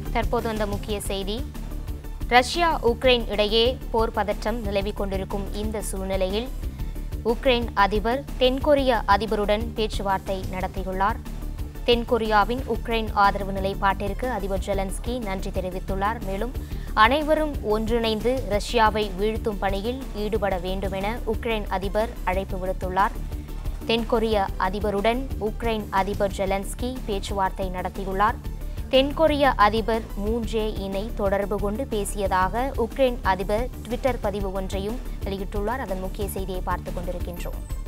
தற்போது அந்த முக்கிய செய்தி ரஷ்யா உக்ரைன் இடையே போர் பதற்றம் நிலவிக் கொண்டிருக்கும் இந்த சூழ்நிலையில் உக்ரைன் அதிபர் தென்கொரிய அதிபருடன் பேச்சுவார்த்தை நடத்தியுள்ளார் தென்கொரியாவின் உக்ரைன் ஆதரவு நிலைப்பாட்டிற்கு அதிபர் ஜெலன்ஸ்கி நன்றி தெரிவித்துள்ளார் மேலும் அனைவரும் ஒன்றிணைந்து ரஷ்யாவை வீழ்த்தும் பணியில் ஈடுபட வேண்டும் என உக்ரைன் அதிபர் அழைப்பு விடுத்துள்ளார் தென்கொரிய அதிபருடன் உக்ரைன் அதிபர் ஜெலன்ஸ்கி பேச்சுவார்த்தை நடத்தியுள்ளார் தென்கொரிய அதிபர் மூன் ஜே இனை தொடர்பு கொண்டு பேசியதாக உக்ரைன் அதிபர் ட்விட்டர் பதிவு ஒன்றையும் வெளியிட்டுள்ளார் அதன் முக்கிய செய்தியை பார்த்துக் கொண்டிருக்கின்றோம்